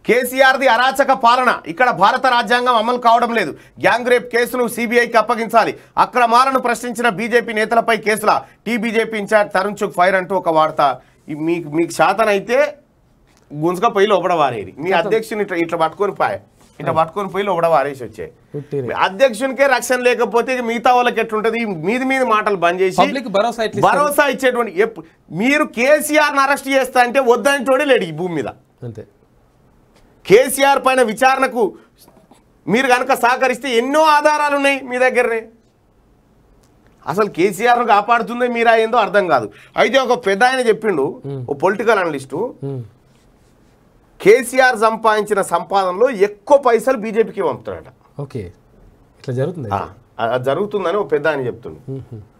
కేసీఆర్ది అరాచక పాలన ఇక్కడ భారత రాజ్యాంగం అమలు కావడం లేదు గ్యాంగ్ రేప్ కేసును సిబిఐకి అప్పగించాలి అక్రమాలను ప్రశ్నించిన బీజేపీ నేతలపై కేసుల టీ బీజేపీ ఇన్ఛార్జ్ తరుణ్ చుక్ ఫైర్ అంటూ ఒక వార్త ఈ మీకు మీకు శాతనైతే గుంజుక పోయి లోపల వారేది మీ అధ్యక్షుని ఇట్లా ఇట్లా పట్టుకొని పాయ ఇట్లా పట్టుకొని పోయి లోపల వారేసి వచ్చాయి పుట్టిరే. అధ్యక్షునికే రక్షణ లేకపోతే ఇక మిగతా వాళ్ళకి ఎట్లుంటది ఈ మీది మీది మాటలు బంద్ చేసి పబ్లిక్ భరోసా ఎట్లా ఇస్తారు? భరోసా ఇచ్చేటువంటి ఎప్పు- మీరు కేసీఆర్ని అరెస్ట్ చేస్తా అంటే వద్దని తోడే లేడు ఈ భూమి మీద అంతే కేసీఆర్ పైన విచారణకు మీరు కనుక సహకరిస్తే ఎన్నో ఆధారాలు ఉన్నాయి మీ దగ్గరనే అసలు కేసీఆర్ను కాపాడుతుందే మీరా ఏందో అర్థం కాదు అయితే ఒక పెద్ద ఆయన చెప్పిండు ఓ పొలిటికల్ అనలిస్టు ఉమ్. కేసీఆర్ సంపాదించిన సంపాదనలో ఎక్కువ పైసలు బీజేపీకి పంపుతాడట ఓకే ఇట్లా జరుగుతుంది ఆ, అది జరుగుతుందని ఓ పెద్ద ఆయన చెప్తుండు మ్మ్.